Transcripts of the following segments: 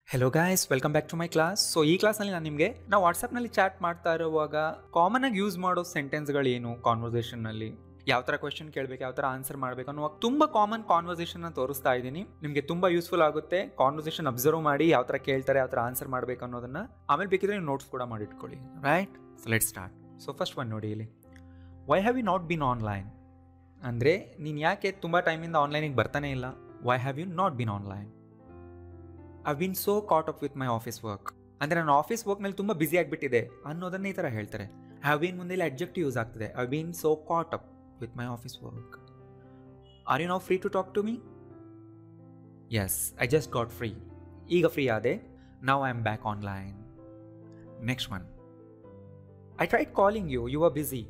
hello guys welcome back to my class so ಈ ಕ್ಲಾಸ್ನಲ್ಲಿ ನಾನು ನಿಮಗೆ ನಾವು ವಾಟ್ಸಪ್ನಲ್ಲಿ ಚಾಟ್ ಮಾಡ್ತಾ ಇರುವಾಗ ಕಾಮನ್ ಆಗಿ ಯೂಸ್ ಮಾಡೋ ಸೆಂಟೆನ್ಸ್ಗಳೇನು ಕಾನ್ವರ್ಸೇಷನ್ನಲ್ಲಿ ಯಾವ ಥರ ಕ್ವೆಶನ್ ಕೇಳಬೇಕು ಯಾವ ಥರ ಆನ್ಸರ್ ಮಾಡಬೇಕು ಅನ್ನುವಾಗ ತುಂಬ ಕಾಮನ್ ಕಾನ್ವರ್ಸೇಷನ್ನ ತೋರಿಸ್ತಾ ಇದ್ದೀನಿ ನಿಮಗೆ ತುಂಬ ಯೂಸ್ಫುಲ್ ಆಗುತ್ತೆ ಕಾನ್ವರ್ಸೇಷನ್ ಅಬ್ಸರ್ವ್ ಮಾಡಿ ಯಾವ ಥರ ಕೇಳ್ತಾರೆ ಯಾವ ಥರ ಆನ್ಸರ್ ಮಾಡಬೇಕು ಅನ್ನೋದನ್ನ ಆಮೇಲೆ ಬೇಕಿದ್ರೆ ನೀವು ನೋಟ್ಸ್ ಕೂಡ ಮಾಡಿಟ್ಕೊಳ್ಳಿ right so let start so first one ನೋಡಿ ಇಲ್ಲಿ why have you not been online ಅಂದರೆ ನೀನು ಯಾಕೆ ತುಂಬ ಟೈಮಿಂದ ಆನ್ಲೈನಿಗೆ ಬರ್ತಾನೆ ಇಲ್ಲ why have you not been online I been so caught up with my office work ಅಂದರೆ ನನ್ನ ಆಫೀಸ್ ವರ್ಕ್ನಲ್ಲಿ ತುಂಬ ಬ್ಯುಸಿ ಆಗಿಬಿಟ್ಟಿದೆ ಅನ್ನೋದನ್ನ ಈ ಥರ ಹೇಳ್ತಾರೆ ಹ್ಯಾವ್ ಬೀನ್ ಮುಂದೆ ಇಲ್ಲಿ ಅಬ್ಜೆಕ್ಟ್ ಯೂಸ್ ಆಗ್ತದೆ I been so caught up with my office work are you now free to talk to me yes I just got free ಈಗ ಫ್ರೀ ಆದೆ ನಾವು I am back online next one I tried calling you you are busy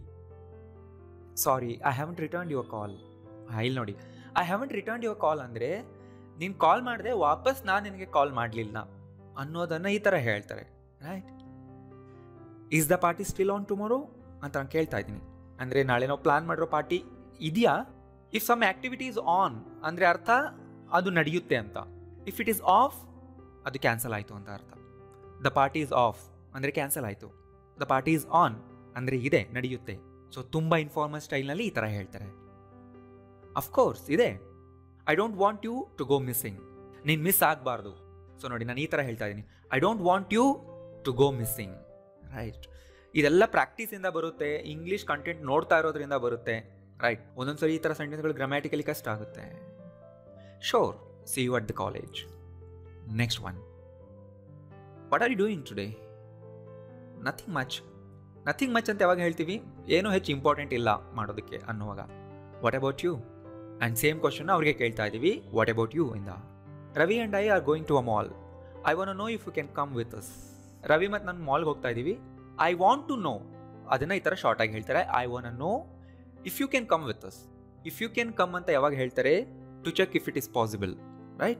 sorry I haven't return your call ಇಲ್ಲಿ ನೋಡಿ I haven't return your call ಅಂದರೆ ನೀನು ಕಾಲ್ ಮಾಡಿದೆ ವಾಪಸ್ ನಾನು ನಿನಗೆ ಕಾಲ್ ಮಾಡಲಿಲ್ಲ ಅನ್ನೋದನ್ನು ಈ ಥರ ಹೇಳ್ತಾರೆ right is the party still on tomorrow ಅಂತ ನಾನು ಕೇಳ್ತಾ ಇದ್ದೀನಿ ಅಂದರೆ ನಾಳೆ ನಾವು ಪ್ಲಾನ್ ಮಾಡಿರೋ ಪಾರ್ಟಿ ಇದೆಯಾ if some activity is on ಅಂದರೆ ಅರ್ಥ ಅದು ನಡೆಯುತ್ತೆ ಅಂತ ಇಫ್ ಇಟ್ ಈಸ್ ಆಫ್ ಅದು ಕ್ಯಾನ್ಸಲ್ ಆಯಿತು ಅಂತ ಅರ್ಥ ದ ಪಾರ್ಟಿ ಇಸ್ ಆಫ್ ಅಂದರೆ ಕ್ಯಾನ್ಸಲ್ ಆಯಿತು ದ ಪಾರ್ಟಿ ಇಸ್ ಆನ್ ಅಂದರೆ ಇದೆ ನಡೆಯುತ್ತೆ ಸೊ ತುಂಬ ಇನ್ಫಾರ್ಮಲ್ ಸ್ಟೈಲ್ನಲ್ಲಿ ಈ ಥರ ಹೇಳ್ತಾರೆ ಅಫ್ಕೋರ್ಸ್ ಇದೆ I don't want you to go missing ನೀನು ಮಿಸ್ ಆಗಬಾರ್ದು ಸೊ ನೋಡಿ ನಾನು ಈ ಥರ ಹೇಳ್ತಾ ಇದ್ದೀನಿ I don't want you to go missing right ಇದೆಲ್ಲ ಪ್ರಾಕ್ಟೀಸಿಂದ ಬರುತ್ತೆ ಇಂಗ್ಲೀಷ್ ಕಂಟೆಂಟ್ ನೋಡ್ತಾ ಇರೋದ್ರಿಂದ ಬರುತ್ತೆ ರೈಟ್ ಒಂದೊಂದ್ಸರಿ ಈ ಥರ ಸೆಂಟೆನ್ಸ್ಗಳು ಗ್ರಾಮ್ಯಾಟಿಕಲಿ ಕಷ್ಟ ಆಗುತ್ತೆ sure see you at the college next one what are you doing today nothing much nothing much ಅಂತ ಯಾವಾಗ ಹೇಳ್ತೀವಿ ಏನೂ ಹೆಚ್ಚು ಇಂಪಾರ್ಟೆಂಟ್ ಇಲ್ಲ ಮಾಡೋದಕ್ಕೆ ಅನ್ನುವಾಗ what about you and same question ಅವ್ರಿಗೆ ಕೇಳ್ತಾ ಇದ್ದೀವಿ ವಾಟ್ ಅಬೌಟ್ ಯು ಇಂದ Ravi and I are going to a mall I want know if you can come with us Ravi ಮತ್ತು ನಾನು ಮಾಲ್ಗೆ ಹೋಗ್ತಾ ಇದ್ದೀವಿ ಐ ವಾಂಟ್ ಟು ನೋ ಅದನ್ನು ಈ ಥರ ಶಾರ್ಟಾಗಿ ಹೇಳ್ತಾರೆ I want know if you can come with us if you can come ಅಂತ ಯಾವಾಗ ಹೇಳ್ತಾರೆ to check if it is possible right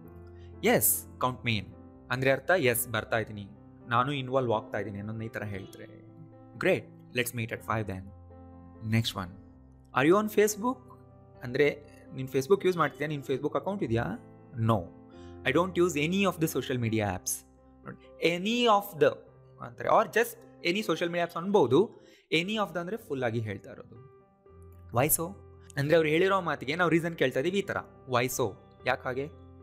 yes count me in ಅಂದರೆ ಅರ್ಥ ಎಸ್ ಬರ್ತಾ ಇದ್ದೀನಿ ನಾನು ಇನ್ವಾಲ್ವ್ ಆಗ್ತಾ ಇದ್ದೀನಿ ಅನ್ನೋದನ್ನ ಈ ಥರ ಹೇಳ್ತಾರೆ great let's meet at five then next one are you on Facebook ಅಂದರೆ ನೀನು ಫೇಸ್ಬುಕ್ ಯೂಸ್ ಮಾಡ್ತೀಯಾ ನಿನ್ನ ಫೇಸ್ಬುಕ್ ಅಕೌಂಟ್ ಇದೆಯಾ no I don't use any of the social media apps any of the ಅಂತಾರೆ or just any social media apps ಅನ್ಬೋದು any of the ಅಂದರೆ ಫುಲ್ಲಾಗಿ ಹೇಳ್ತಾ ಇರೋದು ವಾಯ್ಸೋ ಅಂದರೆ ಅವ್ರು ಹೇಳಿರೋ ಮಾತಿಗೆ ನಾವು ರೀಸನ್ ಕೇಳ್ತಾ ಇದೀವಿ ಈ ಥರ ವಾಯ್ಸೋ ಯಾಕೆ ಹಾಗೆ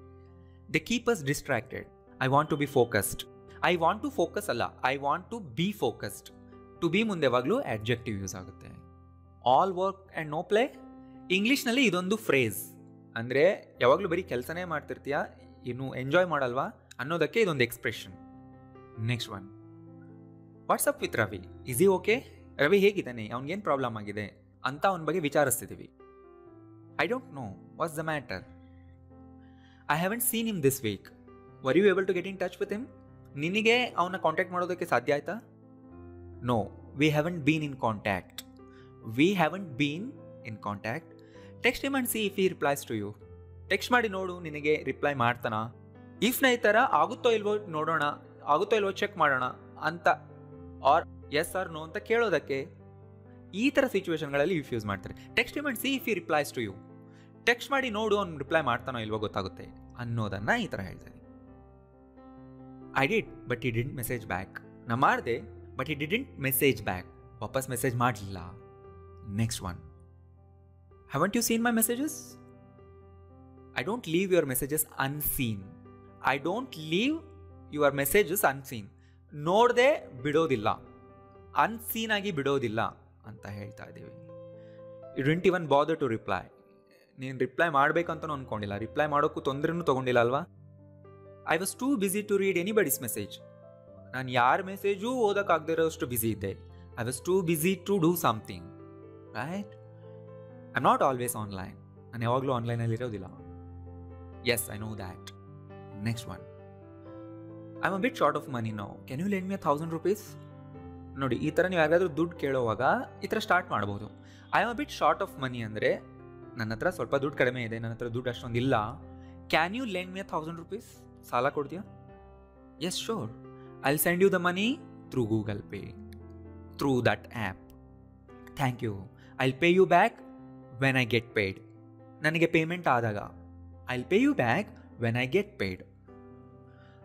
they keep us distracted I want to be focused I want to focus ಅಲ್ಲ I want to be focused to be ಮುಂದೆ ಯಾವಾಗಲೂ ಅಡ್ಜೆಕ್ಟಿವ್ ಯೂಸ್ ಆಗುತ್ತೆ all work and no play ಇಂಗ್ಲೀಷ್ನಲ್ಲಿ ಇದೊಂದು ಫ್ರೇಸ್ ಅಂದರೆ ಯಾವಾಗಲೂ ಬರೀ ಕೆಲಸನೇ ಮಾಡ್ತಿರ್ತೀಯ ಇನ್ನು ಎಂಜಾಯ್ ಮಾಡಲ್ವಾ ಅನ್ನೋದಕ್ಕೆ ಇದೊಂದು expression next one what's up with Ravi is he okay Ravi ಹೇಗಿದ್ದಾನೆ ಅವ್ನಿಗೇನು ಪ್ರಾಬ್ಲಮ್ ಆಗಿದೆ ಅಂತ ಅವನ ಬಗ್ಗೆ ವಿಚಾರಿಸ್ತಿದ್ದೀವಿ I don't know what's the matter I haven't seen him this week were you able to get in touch with him ನಿನಗೆ ಅವನ ಕಾಂಟ್ಯಾಕ್ಟ್ ಮಾಡೋದಕ್ಕೆ ಸಾಧ್ಯ ಆಯ್ತಾ no we haven't been in contact we haven't been in contact text him and see if he replies to you text ಮಾಡಿ ನೋಡು ನಿನಗೆ reply ಮಾಡ್ತಾನ ಇಫ್ನ ಈ ಥರ ಆಗುತ್ತೋ ಇಲ್ವೋ ನೋಡೋಣ ಆಗುತ್ತೋ ಇಲ್ವೋ ಚೆಕ್ ಮಾಡೋಣ ಅಂತ ಆರ್ ಎಸ್ ಆರ್ ನೋ ಅಂತ ಕೇಳೋದಕ್ಕೆ ಈ ಥರ ಸಿಚುವೇಶನ್ಗಳಲ್ಲಿ ಯೂಸ್ ಯೂಸ್ ಮಾಡ್ತಾರೆ text him and see if he replies to you text ಮಾಡಿ ನೋಡು ಅವ್ನು ರಿಪ್ಲೈ ಮಾಡ್ತಾನೋ ಇಲ್ವೋ ಗೊತ್ತಾಗುತ್ತೆ ಅನ್ನೋದನ್ನ ಈ ಥರ ಹೇಳ್ತಾರೆ I did but he didn't message back ನಾ ಮಾಡಿದೆ but he didn't message back ವಾಪಸ್ ಮೆಸೇಜ್ ಮಾಡಲಿಲ್ಲ next one haven't you seen my messages I don't leave your messages unseen I don't leave your messages unseen ನೋಡದೆ ಬಿಡೋದಿಲ್ಲ unseen ಆಗಿ ಬಿಡೋದಿಲ್ಲ ಅಂತ ಹೇಳ್ತಾ ಇದ್ದೀವಿ you didn't even bother to reply ನೀನು ರಿಪ್ಲೈ ಮಾಡಬೇಕಂತನೂ ಅಂದ್ಕೊಂಡಿಲ್ಲ ರಿಪ್ಲೈ ಮಾಡೋಕ್ಕೂ ತೊಂದರೆನೂ ತೊಗೊಂಡಿಲ್ಲ ಅಲ್ವಾ I was too busy to read anybody's message ನಾನು ಯಾರ ಮೆಸೇಜೂ ಓದೋಕ್ಕಾಗದೇ ಇರೋಷ್ಟು ಬ್ಯುಸಿ ಇದ್ದೆ I was too busy to do something right I not always online ನಾನು ಯಾವಾಗಲೂ ಆನ್ಲೈನಲ್ಲಿ ಇರೋದಿಲ್ಲ yes I know that next one I am a bit short of money no can you lend me thousand rupees ನೋಡಿ ಈ ಥರ ನೀವು ಯಾರಿಗಾದ್ರೂ ದುಡ್ಡು ಕೇಳೋವಾಗ ಈ ಥರ ಸ್ಟಾರ್ಟ್ ಮಾಡ್ಬೋದು I am a bit short of money ಅಂದರೆ ನನ್ನ ಹತ್ರ ಸ್ವಲ್ಪ ದುಡ್ಡು ಕಡಿಮೆ ಇದೆ ನನ್ನ ಹತ್ರ ದುಡ್ಡು ಅಷ್ಟೊಂದು ಇಲ್ಲ can you lend me thousand rupees ಸಾಲ ಕೊಡ್ತೀಯಾ yes sure I'll send you the money through Google Pay through that app thank you I'll pay you back when I get paid ನನಗೆ ಪೇಮೆಂಟ್ ಆದಾಗ I'll pay you back when I get paid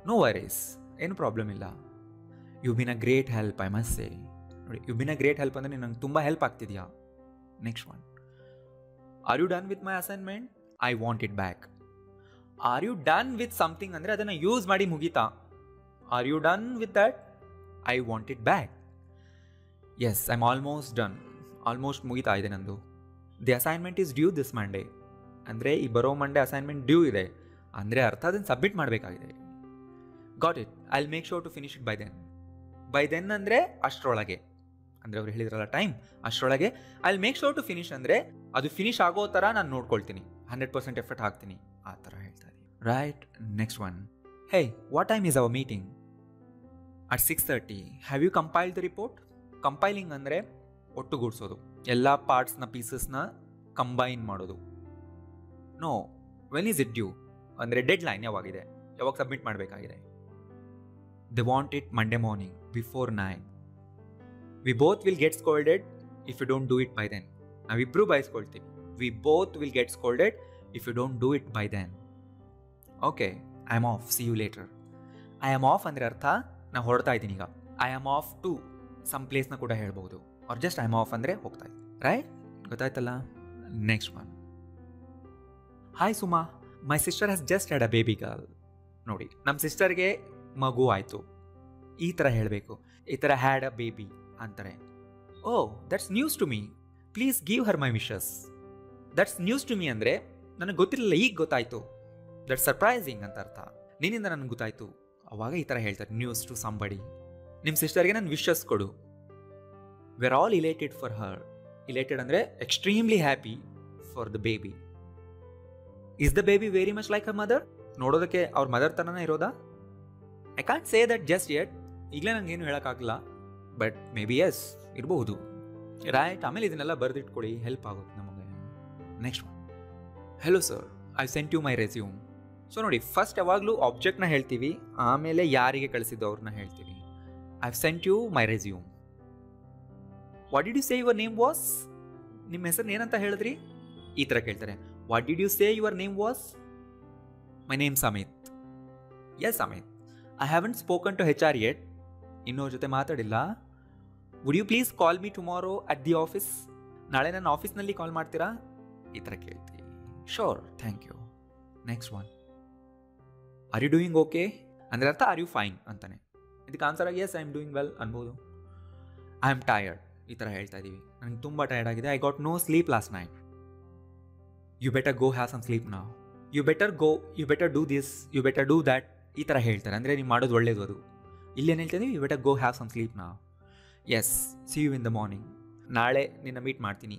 no worries ಏನು problem ಇಲ್ಲ you been a great help I must say ನೋಡಿ you been a great help ಅಂದರೆ ನಂಗೆ ತುಂಬ help ಆಗ್ತಿದೆಯಾ next one are you done with my assignment I want it back are you done with something ಅಂದರೆ ಅದನ್ನು use ಮಾಡಿ ಮುಗೀತಾ are you done with that I want it back yes I am almost done almost ಮುಗಿತಾ ಇದೆ ನಂದು the assignment is due this Monday ಅಂದರೆ ಈ ಬರೋ ಮಂಡೇ ಅಸೈನ್ಮೆಂಟ್ ಡ್ಯೂ ಇದೆ ಅಂದರೆ ಅರ್ಥ ಅದನ್ನು ಸಬ್ಮಿಟ್ ಮಾಡಬೇಕಾಗಿದೆ got it I will make sure to finish it by then by then ಅಂದರೆ ಅಷ್ಟರೊಳಗೆ ಅಂದರೆ ಅವ್ರು ಹೇಳಿದ್ರಲ್ಲ ಟೈಮ್ ಅಷ್ಟರೊಳಗೆ I will make sure to finish ಅಂದರೆ ಅದು ಫಿನಿಶ್ ಆಗೋ ಥರ ನಾನು ನೋಡ್ಕೊಳ್ತೀನಿ ಹಂಡ್ರೆಡ್ ಪರ್ಸೆಂಟ್ ಎಫರ್ಟ್ ಹಾಕ್ತೀನಿ ಆ ಥರ ಹೇಳ್ತಾ ಇದ್ದೀನಿ right next one hey what time is our meeting at six thirty have you compile the report compiling ಅಂದರೆ ಒಟ್ಟುಗೂಡಿಸೋದು ಎಲ್ಲ ಪಾರ್ಟ್ಸ್ನ ಪೀಸಸ್ನ ಕಂಬೈನ್ ಮಾಡೋದು no when is it due ಅಂದರೆ ಡೆಡ್ ಲೈನ್ ಯಾವಾಗಿದೆ ಯಾವಾಗ ಸಬ್ಮಿಟ್ ಮಾಡಬೇಕಾಗಿದೆ they want it Monday morning before nine we both will get scolded if you don't do it by then ನಾವಿಬ್ಬರು ಬಯಸ್ಕೊಳ್ತೀವಿ we both will get scolded if you don't do it by then okay I am off see you later I am off ಅಂದರೆ ಅರ್ಥ ನಾ ಹೊರಡ್ತಾ ಇದ್ದೀನಿ ಈಗ I am off to some ಪ್ಲೇಸ್ನ ಕೂಡ ಹೇಳ್ಬೋದು ಅವ್ರು ಜಸ್ಟ್ ಐ ಆಮ್ ಆಫ್ ಅಂದರೆ ಹೋಗ್ತಾ ಇದ್ದೀನಿ ರೈಟ್ ಗೊತ್ತಾಯ್ತಲ್ಲ next one hi Suma my sister has just had a baby girl ನೋಡಿ ನಮ್ಮ ಸಿಸ್ಟರ್ಗೆ ಮಗು ಆಯಿತು ಈ ಥರ ಹೇಳಬೇಕು ಈ ಥರ ಹ್ಯಾಡ್ ಅ ಬೇಬಿ ಅಂತಾರೆ oh that's news to me please give her my wishes that's news to me ಅಂದರೆ ನನಗೆ ಗೊತ್ತಿರಲಿಲ್ಲ ಈಗ ಗೊತ್ತಾಯಿತು ದಟ್ಸ್ ಸರ್ಪ್ರೈಸಿಂಗ್ ಅಂತ ಅರ್ಥ ನಿನ್ನಿಂದ ನನಗೆ ಗೊತ್ತಾಯಿತು ಅವಾಗ ಈ ಥರ ಹೇಳ್ತಾರೆ ನ್ಯೂಸ್ ಟು ಸಂಬಡಿ ನಿಮ್ಮ ಸಿಸ್ಟರ್ಗೆ ನಾನು ವಿಶಸ್ ಕೊಡು were all elated for her elated ಅಂದರೆ extremely happy for the baby is the baby very much like a mother ನೋಡೋದಕ್ಕೆ ಅವ್ರ ಮದರ್ ಥರನೇ ಇರೋದಾ I can't say that just yet ಈಗಲೇ ನನಗೇನು ಹೇಳೋಕ್ಕಾಗಲ್ಲ ಬಟ್ ಮೇ ಬಿ ಎಸ್ ಇರಬಹುದು ರೈಟ್ ಆಮೇಲೆ ಇದನ್ನೆಲ್ಲ ಬರೆದಿಟ್ಕೊಳ್ಳಿ ಹೆಲ್ಪ್ ಆಗುತ್ತೆ ನಮಗೆ next one hello sir I sent you my resume so ನೋಡಿ ಫಸ್ಟ್ ಯಾವಾಗಲೂ ಆಬ್ಜೆಕ್ಟ್ನ ಹೇಳ್ತೀವಿ ಆಮೇಲೆ ಯಾರಿಗೆ ಕಳಿಸಿದ್ದು ಅವ್ರನ್ನ ಹೇಳ್ತೀವಿ I sent you my resume what did you say your name was ನಿಮ್ಮ ಹೆಸರು ಏನಂತ ಹೇಳಿದ್ರಿ ಈ ಥರ ಕೇಳ್ತಾರೆ what did you say your name was my name Samit yes Samit I haven't spoken to H R yet ಇನ್ನೂ ಜೊತೆ ಮಾತಾಡಿಲ್ಲ would you please call me tomorrow at the office ನಾಳೆ ನನ್ನ ಆಫೀಸ್ನಲ್ಲಿ ಕಾಲ್ ಮಾಡ್ತೀರಾ ಈ ಥರ ಕೇಳ್ತೀವಿ sure thank you next one are you doing okay ಅಂದರೆ ಅರ್ಥ ಆರ್ ಯು ಫೈನ್ ಅಂತಾನೆ ಇದಕ್ಕೆ ಆನ್ಸರ್ ಆಗಿ yes I am doing well ಅನ್ಬೋದು ಐ ಆಮ್ ಟಯರ್ಡ್ ಈ ಥರ ಹೇಳ್ತಾ ಇದ್ದೀವಿ ನನಗೆ ತುಂಬ ಟಯರ್ಡ್ ಆಗಿದೆ I got no sleep last night you better go have some sleep ನಾವು you better go you better do this you better do that ಈ ಥರ ಹೇಳ್ತಾರೆ ಅಂದರೆ ನೀವು ಮಾಡೋದು ಒಳ್ಳೇದು ಅದು ಇಲ್ಲೇನು ಹೇಳ್ತಾ ಇದೀವಿ you better go have some sleep ನಾವು yes see you in the morning ನಾಳೆ ನಿನ್ನ ಮೀಟ್ ಮಾಡ್ತೀನಿ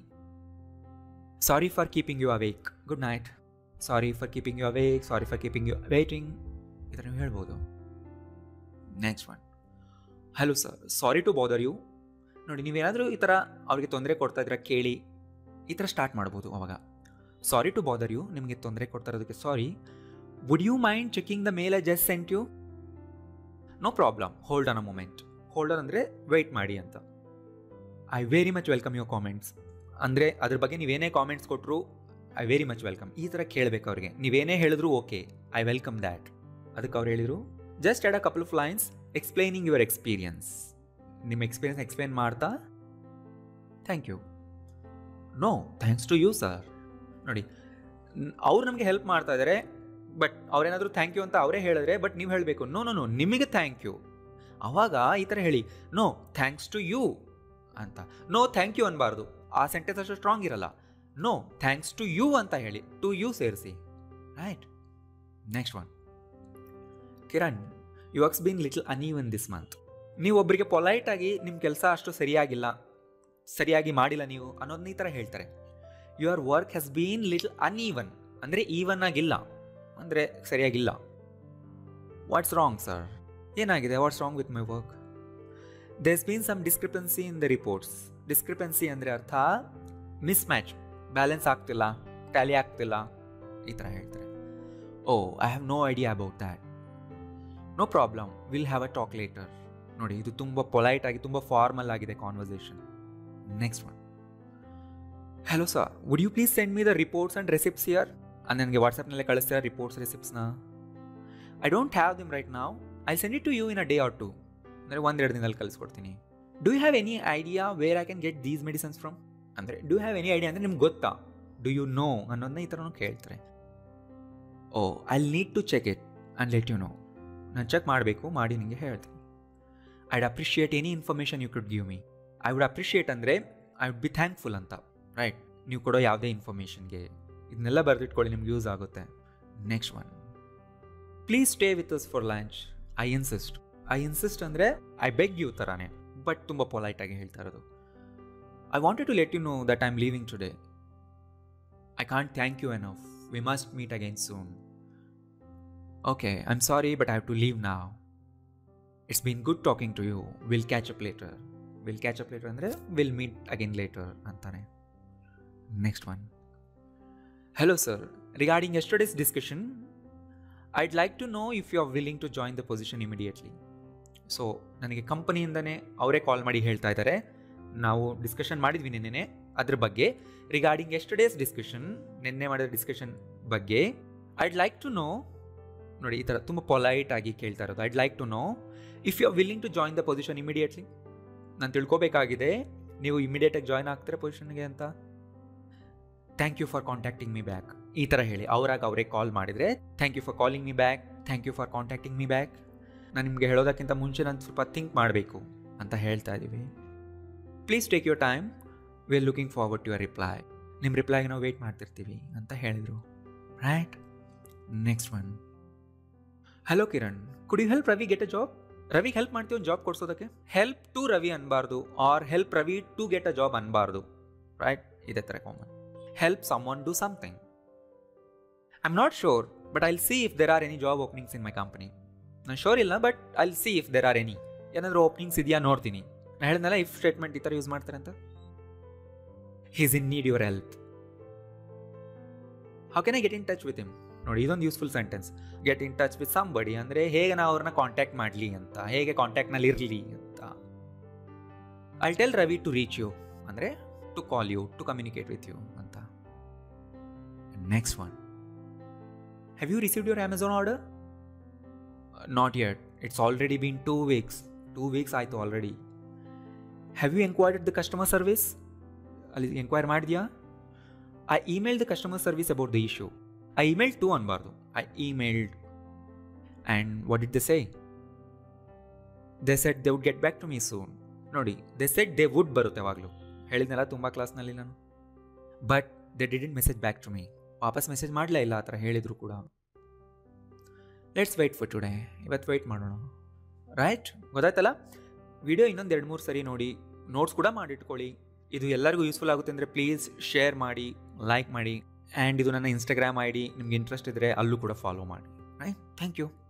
sorry for keeping you awake good night sorry for keeping you awake sorry for keeping you waiting ಈ ಥರ ನೀವು ಹೇಳ್ಬೋದು next one hello sir sorry to bother you ನೋಡಿ ನೀವೇನಾದರೂ ಈ ಥರ ಅವ್ರಿಗೆ ತೊಂದರೆ ಕೊಡ್ತಾ ಇದ್ರೆ ಕೇಳಿ ಈ ಥರ ಸ್ಟಾರ್ಟ್ ಮಾಡ್ಬೋದು ಅವಾಗ ಸಾರಿ ಟು ಬಾದರ್ ಯು ನಿಮಗೆ ತೊಂದರೆ ಕೊಡ್ತಾ ಇರೋದಕ್ಕೆ sorry would you mind checking the mail I just sent you no problem hold on a moment holder ಅಂದರೆ ವೆಯ್ಟ್ ಮಾಡಿ ಅಂತ I very much welcome your comments ಅಂದರೆ ಅದ್ರ ಬಗ್ಗೆ ನೀವೇನೇ ಕಾಮೆಂಟ್ಸ್ ಕೊಟ್ಟರು ಐ ವೆರಿ ಮಚ್ ವೆಲ್ಕಮ್ ಈ ಥರ ಕೇಳಬೇಕು ಅವ್ರಿಗೆ ನೀವೇನೇ ಹೇಳಿದ್ರು ಓಕೆ ಐ ವೆಲ್ಕಮ್ ದ್ಯಾಟ್ ಅದಕ್ಕೆ ಅವ್ರು ಹೇಳಿದರು just add a couple of lines explaining your experience ನಿಮ್ಮ ಎಕ್ಸ್ಪೀರಿಯನ್ಸ್ ಎಕ್ಸ್ಪ್ಲೇನ್ ಮಾಡ್ತಾ thank you no thanks to you sir ನೋಡಿ ಅವ್ರು ನಮಗೆ ಹೆಲ್ಪ್ ಮಾಡ್ತಾ ಇದ್ದಾರೆ ಬಟ್ ಅವ್ರೇನಾದರೂ ಥ್ಯಾಂಕ್ ಯು ಅಂತ ಅವರೇ ಹೇಳಿದ್ರೆ ಬಟ್ ನೀವು ಹೇಳಬೇಕು ನೋ ನೋ ನೋ ನಿಮಗೆ ಥ್ಯಾಂಕ್ ಯು ಅವಾಗ ಈ ಥರ ಹೇಳಿ ನೋ ಥ್ಯಾಂಕ್ಸ್ ಟು ಯು ಅಂತ ನೋ ಥ್ಯಾಂಕ್ ಯು ಅನ್ಬಾರ್ದು ಆ ಸೆಂಟೆನ್ಸ್ ಅಷ್ಟು ಸ್ಟ್ರಾಂಗ್ ಇರಲ್ಲ ನೋ ಥ್ಯಾಂಕ್ಸ್ ಟು ಯು ಅಂತ ಹೇಳಿ ಟು ಯು ಸೇರಿಸಿ right next one Kiran you works been little uneven this month ನೀವು ಒಬ್ಬರಿಗೆ ಪೊಲೈಟಾಗಿ ನಿಮ್ಮ ಕೆಲಸ ಅಷ್ಟು ಸರಿಯಾಗಿಲ್ಲ ಸರಿಯಾಗಿ ಮಾಡಿಲ್ಲ ನೀವು ಅನ್ನೋದನ್ನ ಈ ಥರ ಹೇಳ್ತಾರೆ your work has been little uneven ಅಂದರೆ ಈವನ್ ಆಗಿಲ್ಲ ಅಂದರೆ ಸರಿಯಾಗಿಲ್ಲ ವಾಟ್ಸ್ ರಾಂಗ್ ಸರ್ ಏನಾಗಿದೆ what's wrong with my work there's been some discrepancy in the reports discrepancy ಅಂದರೆ ಅರ್ಥ ಮಿಸ್ ಮ್ಯಾಚ್ ಬ್ಯಾಲೆನ್ಸ್ ಆಗ್ತಿಲ್ಲ ಟ್ಯಾಲಿ ಆಗ್ತಿಲ್ಲ ಈ ಥರ ಹೇಳ್ತಾರೆ oh I have no idea about that no problem will have a talk later ನೋಡಿ ಇದು ತುಂಬ ಪೊಲೈಟ್ ಆಗಿ ತುಂಬ ಫಾರ್ಮಲ್ ಆಗಿದೆ conversation next one hello sir wood you please send me the reports and receipts here ನನಗೆ ವಾಟ್ಸಪ್ನಲ್ಲೇ ಕಳಿಸ್ತೀರಾ reports ರೆಸಿಪ್ಟ್ಸ್ನ I don't have them right now I send it to you in a day or two ಅಂದರೆ ಒಂದೆರಡು ದಿನದಲ್ಲಿ ಕಳಿಸ್ಕೊಡ್ತೀನಿ do you have any idea where I can get these medicines from ಅಂದರೆ do have any idea ಅಂದರೆ ನಿಮ್ಗೆ ಗೊತ್ತಾ do you know ಅನ್ನೋದನ್ನ ಈ ಥರನೂ ಕೇಳ್ತಾರೆ oh I need to check it and let you know ನಾನು ಚೆಕ್ ಮಾಡಬೇಕು ಮಾಡಿ ನಿಮಗೆ ಹೇಳ್ತೀನಿ I'd appreciate any information you could give me I would appreciate ಅಂದರೆ ಐ ವುಡ್ ಬಿ ಥ್ಯಾಂಕ್ಫುಲ್ ಅಂತ ರೈಟ್ ನೀವು ಕೊಡೋ ಯಾವುದೇ ಇನ್ಫಾರ್ಮೇಷನ್ಗೆ ಇದನ್ನೆಲ್ಲ ಬರೆದಿಟ್ಕೊಳ್ಳಿ ನಿಮ್ಗೆ ಯೂಸ್ ಆಗುತ್ತೆ next one please stay with us for lunch I insist I insist ಅಂದರೆ ಐ ಬೆಗ್ ಯು ಥರಾನೇ ಬಟ್ ತುಂಬ ಪೊಲೈಟಾಗಿ ಹೇಳ್ತಾ ಇರೋದು I wanted to let you know that I am leaving today I can't thank you enough we must meet again soon okay I am sorry but I have to leave now it's been good talking to you will catch up later will catch up later ಅಂದರೆ will meet again later ಅಂತಾನೆ next one hello sir regarding yesterday's discussion I'd like to know if you are willing to join the position immediately so ನನಗೆ ಕಂಪನಿಯಿಂದನೇ ಅವರೇ ಕಾಲ್ ಮಾಡಿ ಹೇಳ್ತಾ ಇದ್ದಾರೆ ನಾವು discussion ಮಾಡಿದ್ವಿ ನಿನ್ನೆ ಅದ್ರ ಬಗ್ಗೆ ರಿಗಾರ್ಡಿಂಗ್ ಎಸ್ಟರ್ಡೇಸ್ ಡಿಸ್ಕಷನ್ ನಿನ್ನೆ ಮಾಡಿದ ಡಿಸ್ಕಷನ್ ಬಗ್ಗೆ ಐಡ್ ಲೈಕ್ ಟು ನೋ ನೋಡಿ ಈ ಥರ ತುಂಬ ಪೊಲೈಟ್ ಆಗಿ ಕೇಳ್ತಾ ಇರೋದು I'd like to know if you are willing to join the position immediately ನಾನು ತಿಳ್ಕೊಬೇಕಾಗಿದೆ ನೀವು ಇಮಿಡಿಯೇಟಾಗಿ ಜಾಯ್ನ್ ಆಗ್ತೀರಾ ಪೊಸಿಷನ್ಗೆ ಅಂತ thank you for contacting me back ಈ ಥರ ಹೇಳಿ ಅವರಾಗ ಅವರೇ ಕಾಲ್ ಮಾಡಿದರೆ thank you for calling me back thank you for contacting me back ನಾನು ನಿಮಗೆ ಹೇಳೋದಕ್ಕಿಂತ ಮುಂಚೆ ನಾನು ಸ್ವಲ್ಪ ಥಿಂಕ್ ಮಾಡಬೇಕು ಅಂತ ಹೇಳ್ತಾ ಇದ್ದೀವಿ please take your time we are looking forward to your reply ನಿಮ್ಮ ರಿಪ್ಲೈಗೆ ನಾವು ವೆಯ್ಟ್ ಮಾಡ್ತಿರ್ತೀವಿ ಅಂತ ಹೇಳಿದರು right next one hello Kiran could you help Ravi get a job ರವಿಗೆ ಹೆಲ್ಪ್ ಮಾಡ್ತೀವಿ ಒಂದು ಜಾಬ್ ಕೊಡ್ಸೋದಕ್ಕೆ ಹೆಲ್ಪ್ ಟು ರವಿ ಅನ್ಬಾರ್ದು or help Ravi to get a job ಅನ್ಬಾರ್ದು ರೈಟ್ ಇದೇ ಥರ common help someone do something I am not sure but I'll see if there are any job openings in my company ನಾನು sure ಇಲ್ಲ but I'll see if there are any ಏನಾದರೂ openings ಇದೆಯಾ ನೋಡ್ತೀನಿ ನಾನು ಹೇಳಿದ್ನಲ್ಲ if statement ಈ ಥರ use ಮಾಡ್ತಾರೆ ಅಂತ he's in need your help how can I get in touch with him ನೋಡಿ ಇದೊಂದು useful sentence get in touch with somebody ಅಂದರೆ ಹೇಗೆ ನಾವು ಅವ್ರನ್ನ ಕಾಂಟ್ಯಾಕ್ಟ್ ಮಾಡಲಿ ಅಂತ ಹೇಗೆ ಕಾಂಟ್ಯಾಕ್ಟ್ನಲ್ಲಿ ಇರಲಿ ಅಂತ I tell Ravi to reach you ಅಂದರೆ to call you to communicate with you ಅಂತ next one have you received your Amazon order not yet it's already been two weeks two weeks ಆಯಿತು already have you enquired the customer service ಅಲ್ಲಿ enquire ಮಾಡಿದ್ಯಾ I email the customer service about the issue I email to ಅನ್ಬಾರ್ದು I emailed and what it the say they said they wood get back to me soon ನೋಡಿ they said they wood ಬರುತ್ತೆ ಯಾವಾಗಲೂ ಹೇಳಿದ್ನಲ್ಲ ತುಂಬ ಕ್ಲಾಸ್ನಲ್ಲಿ ನಾನು but they didn't message back to me ವಾಪಸ್ message ಮಾಡಲೇ ಇಲ್ಲ ಆ ಥರ ಹೇಳಿದ್ರು ಕೂಡ ಲೆಟ್ಸ್ ವೆಯ್ಟ್ ಫಾರ್ ಟುಡೇ ಇವತ್ತು ವೆಯ್ಟ್ ಮಾಡೋಣ ರೈಟ್ ಗೊತ್ತಾಯ್ತಲ್ಲ ವಿಡಿಯೋ ಇನ್ನೊಂದು ಎರಡು ಮೂರು ಸರಿ ನೋಡಿ ನೋಟ್ಸ್ ಕೂಡ ಮಾಡಿಟ್ಕೊಳ್ಳಿ ಇದು ಎಲ್ಲರಿಗೂ ಯೂಸ್ಫುಲ್ ಆಗುತ್ತೆ ಅಂದರೆ ಪ್ಲೀಸ್ ಶೇರ್ ಮಾಡಿ ಲೈಕ್ ಮಾಡಿ ಆ್ಯಂಡ್ ಇದು ನನ್ನ ಇನ್ಸ್ಟಾಗ್ರಾಮ್ ಐ ಡಿ ನಿಮ್ಗೆ ಇಂಟ್ರೆಸ್ಟ್ ಇದ್ದರೆ ಅಲ್ಲೂ ಕೂಡ ಫಾಲೋ ಮಾಡಿ ರೈಟ್ ಥ್ಯಾಂಕ್ ಯು